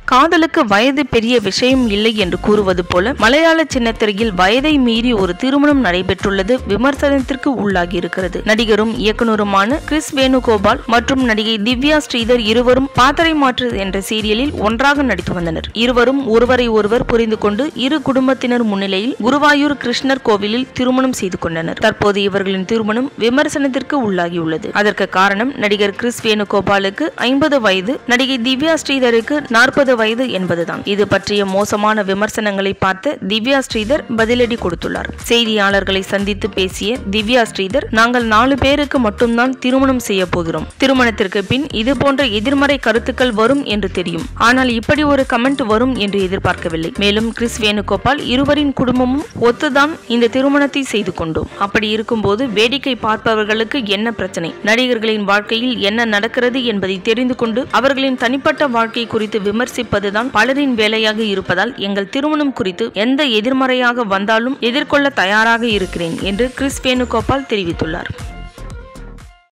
காதலுக்கு வயது பெரிய விஷயம் இல்லை என்று கூறுவது போல மலையாள சின்னத்திரையில் வயதை மீறி ஒரு திருமணம் நடைபெற்றுள்ளது விமர்சனத்திற்கு உள்ளாகி இருக்கிறது நடிகரும் இயக்குனருமான கிறிஸ் வேணுகோபால் மற்றும் நடிகை திவ்யா ஸ்ரீதர் இருவரும் பாத்திரை மாற்று என்ற சீரியலில் ஒன்றாக நடித்து வந்தனர் இருவரும் ஒருவரை ஒருவர் புரிந்து கொண்டு இரு குடும்பத்தினர் முன்னிலையில் குருவாயூர் கிருஷ்ணர் கோவிலில் திருமணம் செய்து கொண்டனர் தற்போது இவர்களின் திருமணம் விமர்சனத்திற்கு உள்ளாகியுள்ளது அதற்கு காரணம் நடிகர் கிறிஸ் வேணுகோபாலுக்கு ஐம்பது வயது நடிகை திவ்யா ஸ்ரீதருக்கு நாற்பது வயது என்பதுதான் இது பற்றிய மோசமான விமர்சனங்களை பார்த்து திவ்யா ஸ்ரீதர் பதிலடி கொடுத்துள்ளார் செய்தியாளர்களை சந்தித்து பேசிய திவ்யா ஸ்ரீதர் நாங்கள் நாலு பேருக்கு மட்டும்தான் திருமணம் செய்ய போகிறோம் திருமணத்திற்கு பின் இது போன்ற எதிர்மறை கருத்துக்கள் வரும் என்று தெரியும் ஆனால் இப்படி ஒரு கமெண்ட் வரும் என்று எதிர்பார்க்கவில்லை மேலும் கிறிஸ் வேணுகோபால் இருவரின் குடும்பமும் ஒத்துதான் இந்த திருமணத்தை செய்து கொண்டோம் அப்படி இருக்கும்போது வேடிக்கை பார்ப்பவர்களுக்கு என்ன பிரச்சனை நடிகர்களின் வாழ்க்கையில் என்ன நடக்கிறது என்பதை தெரிந்து கொண்டு அவர்களின் தனிப்பட்ட வாழ்க்கை குறித்து விமர்சிப்பதுதான் பலரின் வேலையாக இருப்பதால் எங்கள் திருமணம் குறித்து எந்த எதிர்மறையாக வந்தாலும் எதிர்கொள்ள தயாராக இருக்கிறேன் என்று கிறிஸ் வேணுகோபால் தெரிவித்துள்ளார்